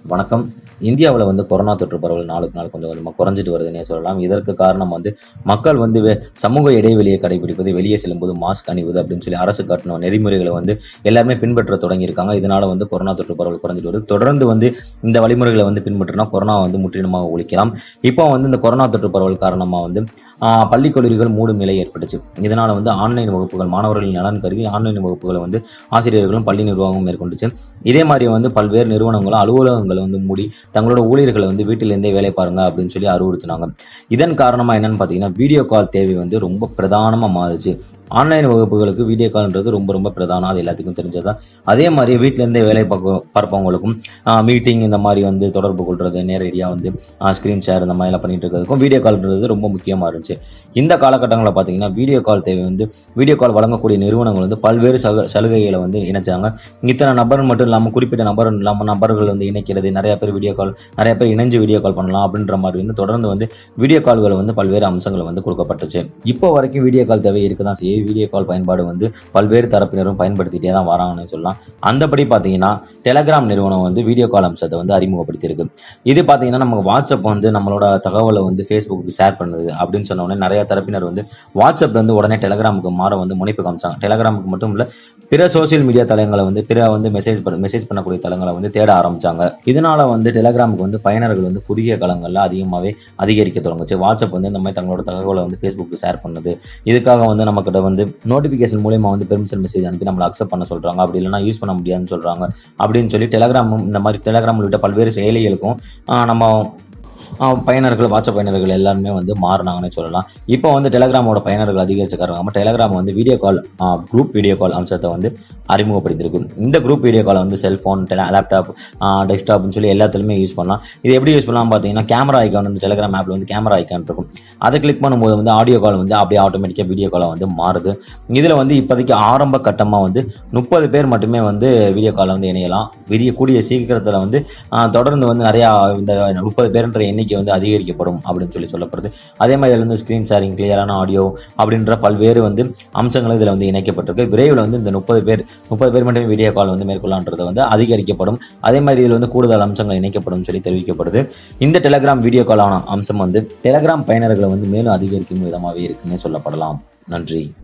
வணக்கம் இந்தியாவில் வந்து கொரோனா தொற்று பரவல் நாளுக்கு நாள் கொஞ்சம் கொஞ்சமாக குறைஞ்சிட்டு வருதுன்னே சொல்லலாம் இதற்கு காரணம் வந்து மக்கள் வந்து வே- சமூக இடைவெளியை கடைபிடிப்பது வெளியே செல்லும்போது மாஸ்க் அணிவது அப்படின்னு சொல்லி அரசு காட்டின நெறிமுறைகளை வந்து எல்லாருமே பின்பற்ற தொடங்கியிருக்காங்க இதனால வந்து கொரோனா தொற்று பரவல் குறைஞ்சிட்டு வருது தொடர்ந்து வந்து இந்த வழிமுறைகளை வந்து பின்பற்றினா கொரோனா வந்து முற்றிலுமாக ஒழிக்கலாம் இப்போ வந்து இந்த கொரோனா தொற்று பரவல் காரணமாக வந்து ஆஹ், பள்ளி கல்லூரிகள் மூடும் நிலை ஏற்பட்டுச்சு இதனால வந்து ஆன்லைன் வகுப்புகள் மாணவர்களின் நலன் கருதி ஆன்லைன் வகுப்புகளை வந்து ஆசிரியர்களும் பள்ளி நிர்வாகமும் மேற்கொண்டுச்சு இதே மாதிரி வந்து பல்வேறு நிறுவனங்களும் அலுவலகங்களை வந்து மூடி தங்களோட ஊழியர்களை வந்து வீட்டிலிருந்தே வேலை பாருங்க அப்படின்னு சொல்லி அறிவுறுத்தினாங்க இதன் காரணமா என்னன்னு பார்த்தீங்கன்னா வீடியோ கால் தேவை வந்து ரொம்ப பிரதானமா மாறுச்சு ஆன்லைன் வகுப்புகளுக்கு வீடியோ கால்ன்றது ரொம்ப ரொம்ப பிரதானம் அது எல்லாத்துக்கும் தெரிஞ்சதுதான் அதே மாதிரி வீட்டிலேருந்தே வேலை பார்க்க பார்ப்பவங்களுக்கும் மீட்டிங் இந்த மாதிரி வந்து தொடர்பு கொள்றது நேரடியாக வந்து ஸ்க்ரீன் ஷேர் இந்த மாதிரிலாம் பண்ணிட்டு இருக்கிறதுக்கும் வீடியோ கால்ன்றது ரொம்ப முக்கியமாக இருந்துச்சு இந்த காலகட்டங்களில் பார்த்தீங்கன்னா வீடியோ கால் தேவை வந்து வீடியோ கால் வழங்கக்கூடிய நிறுவனங்கள் வந்து பல்வேறு சக சலுகைகளை வந்து இணைச்சாங்க இத்தனை நபர் மட்டும் இல்லாமல் குறிப்பிட்ட நபர் இல்லாமல் நபர்கள் வந்து இணைக்கிறது நிறைய பேர் வீடியோ கால் நிறைய பேர் இணைஞ்சு வீடியோ கால் பண்ணலாம் அப்படின்ற மாதிரி வந்து தொடர்ந்து வந்து வீடியோ கால்கள் வந்து பல்வேறு அம்சங்கள் வந்து கொடுக்கப்பட்டுச்சு இப்போ வரைக்கும் வீடியோ கால் தேவை இருக்க தான் செய்யும் வீடியோ கால் பயன்பாடு வந்து பல்வேறு தரப்பினரும் பயன்படுத்திட்டே தான் வராங்கன்னு சொல்லலாம் அந்தபடி பார்த்தீங்கன்னா டெலகிராம் நிறுவனம் வந்து வீடியோ கால் அம்சத்தை வந்து அறிமுகப்படுத்தியிருக்கு இது பார்த்தீங்கன்னா நமக்கு வாட்ஸ்அப் வந்து நம்மளோட தகவலை வந்து ஃபேஸ்புக்கு ஷேர் பண்ணுது அப்படின்னு சொன்ன உடனே நிறைய தரப்பினர் வந்து வாட்ஸ்அப்ல இருந்து உடனே டெலகிராமுக்கு மாற வந்து முனைப்பு காமிச்சாங்க டெலகிராமுக்கு மட்டும் இல்ல பிற சோஷியல் மீடியா தளங்களை வந்து பிற வந்து மெசேஜ் மெசேஜ் பண்ணக்கூடிய தளங்களை வந்து தேட ஆரம்பிச்சாங்க இதனால வந்து டெலகிராமுக்கு வந்து பயனர்கள் வந்து குறுகிய காலங்களில் அதிகமாகவே அதிகரிக்க தொடங்குச்சு வாட்ஸ்அப் வந்து இந்த மாதிரி தங்களோட தகவலை வந்து ஃபேஸ்புக்கு ஷேர் பண்ணுது இதுக்காக வந்து நம்மக்கிட்ட வந்து நோட்டிஃபிகேஷன் மூலியமா வந்து பெர்மிஷன் மெசேஜ் அனுப்பி நம்மளை அக்செப்ட் பண்ண சொல்றாங்க அப்படி இல்லைன்னா யூஸ் பண்ண முடியாதுன்னு சொல்றாங்க அப்படின்னு சொல்லி டெலகிராமும் இந்த மாதிரி டெலகிராம் உள்ளிட்ட பல்வேறு செயலிகளுக்கும் ஆஹ் நம்ம ஆஹ் பயனர்கள் வாட்ஸ்அப் பயனர்கள் எல்லாருமே வந்து மாறினாங்கன்னே சொல்லலாம் இப்போ வந்து டெலகிராமோட பயனர்கள் அதிகரிச்ச காரணமாக டெலகிராம் வந்து video call group video call அம்சத்தை வந்து அறிமுகப்படுத்தியிருக்கு இந்த குரூப் வீடியோ காலை வந்து செல்ஃபோன் லேப்டாப் டெஸ்க்டாப்னு சொல்லி எல்லாத்துலையுமே யூஸ் பண்ணலாம் இது எப்படி யூஸ் பண்ணலாம் பார்த்தீங்கன்னா கேமரா ஐக்கான் வந்து டெலகிராம் ஆப்பில் வந்து கேமரா ஐக்கான் இருக்கும் அதை கிளிக் பண்ணும்போது வந்து ஆடியோ கால் வந்து அப்படியே ஆட்டோமேட்டிக்காக வீடியோ காலாக வந்து மாறுது இதில் வந்து இப்போதைக்கு ஆரம்ப கட்டமாக வந்து முப்பது பேர் மட்டுமே வந்து வீடியோ காலில் வந்து இணையலாம் விரிய கூடிய சீக்கிரத்தில் வந்து ஆஹ், தொடர்ந்து வந்து நிறையா இந்த முப்பது பேருன்ற எண்ணிக்கை வந்து அதிகரிக்கப்படும் அப்படின்னு சொல்லி சொல்லப்படுது அதே மாதிரி இதுல வந்து ஸ்க்ரீன் ஷேரிங் கிளியரான ஆடியோ அப்படின்ற பல்வேறு வந்து அம்சங்கள் இதில் வந்து இணைக்கப்பட்டிருக்கு விரைவில் வந்து இந்த முப்பது பேர் முப்பது பேர் மட்டுமே வீடியோ கால் வந்து மேற்கொள்ளலான்றது வந்து அதிகரிக்கப்படும் அதே மாதிரி இதில் வந்து கூடுதல் அம்சங்கள் இணைக்கப்படும் சொல்லி தெரிவிக்கப்படுது இந்த டெலகிராம் வீடியோ காலான அம்சம் வந்து டெலகிராம் பயனர்களை வந்து மேலும் அதிகரிக்கும் விதமாகவே இருக்குன்னே சொல்லப்படலாம் நன்றி